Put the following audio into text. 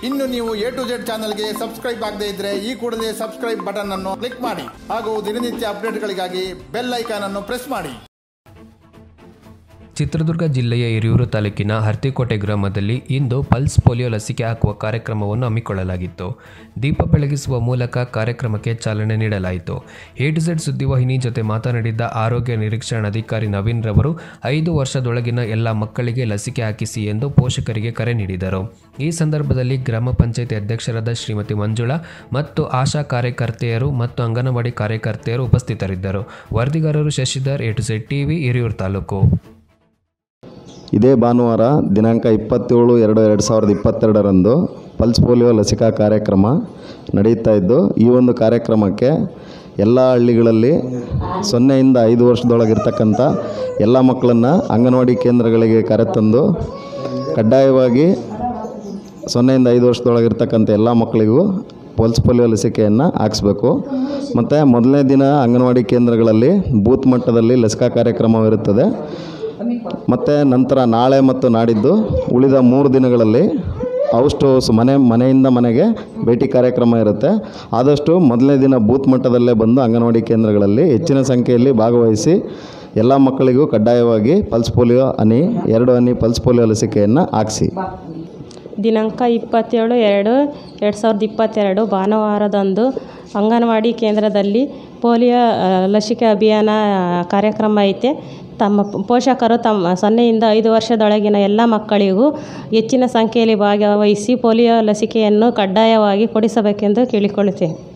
ಇನ್ನು ನೀವು A to Z ಚಾನಲ್ಗೆ ಸಬ್ಸ್ಕ್ರೈಬ್ ಆಗದೇ ಇದ್ರೆ ಈ ಕೂಡಲೇ ಸಬ್ಸ್ಕ್ರೈಬ್ ಬಟನ್ ಅನ್ನು ಕ್ಲಿಕ್ ಮಾಡಿ ಹಾಗೂ ದಿನನಿತ್ಯ ಅಪ್ಡೇಟ್ಗಳಿಗಾಗಿ ಬೆಲ್ ಐಕಾನ್ ಅನ್ನು ಪ್ರೆಸ್ ಮಾಡಿ ಚಿತ್ರದುರ್ಗ ಜಿಲ್ಲೆಯ ಹಿರಿಯೂರು ತಾಲೂಕಿನ ಹರ್ತಿಕೋಟೆ ಗ್ರಾಮದಲ್ಲಿ ಇಂದು ಪಲ್ಸ್ ಪೋಲಿಯೋ ಲಸಿಕೆ ಹಾಕುವ ಕಾರ್ಯಕ್ರಮವನ್ನು ಹಮ್ಮಿಕೊಳ್ಳಲಾಗಿತ್ತು ದೀಪ ಬೆಳಗಿಸುವ ಮೂಲಕ ಕಾರ್ಯಕ್ರಮಕ್ಕೆ ಚಾಲನೆ ನೀಡಲಾಯಿತು ಎ ಟು ಝೆಡ್ ಸುದ್ದಿವಾಹಿನಿ ಜೊತೆ ಮಾತನಾಡಿದ್ದ ಆರೋಗ್ಯ ನಿರೀಕ್ಷಣಾಧಿಕಾರಿ ನವೀನ್ ರವರು ಐದು ವರ್ಷದೊಳಗಿನ ಎಲ್ಲ ಮಕ್ಕಳಿಗೆ ಲಸಿಕೆ ಹಾಕಿಸಿ ಎಂದು ಪೋಷಕರಿಗೆ ಕರೆ ನೀಡಿದರು ಈ ಸಂದರ್ಭದಲ್ಲಿ ಗ್ರಾಮ ಪಂಚಾಯತಿ ಅಧ್ಯಕ್ಷರಾದ ಶ್ರೀಮತಿ ಮಂಜುಳಾ ಮತ್ತು ಆಶಾ ಕಾರ್ಯಕರ್ತೆಯರು ಮತ್ತು ಅಂಗನವಾಡಿ ಕಾರ್ಯಕರ್ತೆಯರು ಉಪಸ್ಥಿತರಿದ್ದರು ವರದಿಗಾರರು Shashidhar A to Z TV Hiriyur taluk ಇದೇ ಭಾನುವಾರ ದಿನಾಂಕ ಇಪ್ಪತ್ತೇಳು ಎರಡು ಎರಡು ಸಾವಿರದ ಇಪ್ಪತ್ತೆರಡರಂದು ಪಲ್ಸ್ ಪೋಲಿಯೋ ಲಸಿಕಾ ಕಾರ್ಯಕ್ರಮ ನಡೆಯುತ್ತಾ ಇದ್ದು ಈ ಒಂದು ಕಾರ್ಯಕ್ರಮಕ್ಕೆ ಎಲ್ಲ ಹಳ್ಳಿಗಳಲ್ಲಿ ಸೊನ್ನೆಯಿಂದ ಐದು ವರ್ಷದೊಳಗಿರ್ತಕ್ಕಂಥ ಎಲ್ಲ ಮಕ್ಕಳನ್ನು ಅಂಗನವಾಡಿ ಕೇಂದ್ರಗಳಿಗೆ ಕರೆತಂದು ಕಡ್ಡಾಯವಾಗಿ ಸೊನ್ನೆಯಿಂದ ಐದು ವರ್ಷದೊಳಗಿರ್ತಕ್ಕಂಥ ಎಲ್ಲ ಮಕ್ಕಳಿಗೂ ಪಲ್ಸ್ ಪೋಲಿಯೋ ಲಸಿಕೆಯನ್ನು ಹಾಕಿಸ್ಬೇಕು ಮತ್ತು ಮೊದಲನೇ ದಿನ ಅಂಗನವಾಡಿ ಕೇಂದ್ರಗಳಲ್ಲಿ ಬೂತ್ ಮಟ್ಟದಲ್ಲಿ ಲಸಿಕಾ ಕಾರ್ಯಕ್ರಮವಿರುತ್ತದೆ ಮತ್ತು ನಂತರ ನಾಳೆ ಮತ್ತು ನಾಡಿದ್ದು ಉಳಿದ ಮೂರು ದಿನಗಳಲ್ಲಿ ಹೌಸ್ ಟು ಹೌಸ್ ಮನೆ ಮನೆಯಿಂದ ಮನೆಗೆ ಭೇಟಿ ಕಾರ್ಯಕ್ರಮ ಇರುತ್ತೆ ಆದಷ್ಟು ಮೊದಲನೇ ದಿನ ಬೂತ್ ಮಟ್ಟದಲ್ಲೇ ಬಂದು ಅಂಗನವಾಡಿ ಕೇಂದ್ರಗಳಲ್ಲಿ ಹೆಚ್ಚಿನ ಸಂಖ್ಯೆಯಲ್ಲಿ ಭಾಗವಹಿಸಿ ಎಲ್ಲ ಮಕ್ಕಳಿಗೂ ಕಡ್ಡಾಯವಾಗಿ ಪಲ್ಸ್ ಪೋಲಿಯೋ ಹನಿ ಎರಡು ಹನಿ ಪಲ್ಸ್ ಪೋಲಿಯೋ ಲಸಿಕೆಯನ್ನು ಹಾಕಿಸಿ ದಿನಾಂಕ ಇಪ್ಪತ್ತೇಳು ಎರಡು ಎರಡು ಸಾವಿರದ ಇಪ್ಪತ್ತೆರಡು ಭಾನುವಾರದಂದು ಅಂಗನವಾಡಿ ಕೇಂದ್ರದಲ್ಲಿ ಪೋಲಿಯೋ ಆ, ಲಸಿಕೆ ಅಭಿಯಾನ ಕಾರ್ಯಕ್ರಮ ಐತೆ ತಮ್ಮ ಪೋಷಕರು ತಮ್ಮ ಸೊನ್ನೆಯಿಂದ ಐದು ವರ್ಷದೊಳಗಿನ ಎಲ್ಲ ಮಕ್ಕಳಿಗೂ ಹೆಚ್ಚಿನ ಸಂಖ್ಯೆಯಲ್ಲಿ ಭಾಗವಹಿಸಿ ಪೋಲಿಯೋ ಲಸಿಕೆಯನ್ನು ಕಡ್ಡಾಯವಾಗಿ ಕೊಡಿಸಬೇಕೆಂದು ಕೇಳಿಕೊಳ್ಳುತ್ತೇನೆ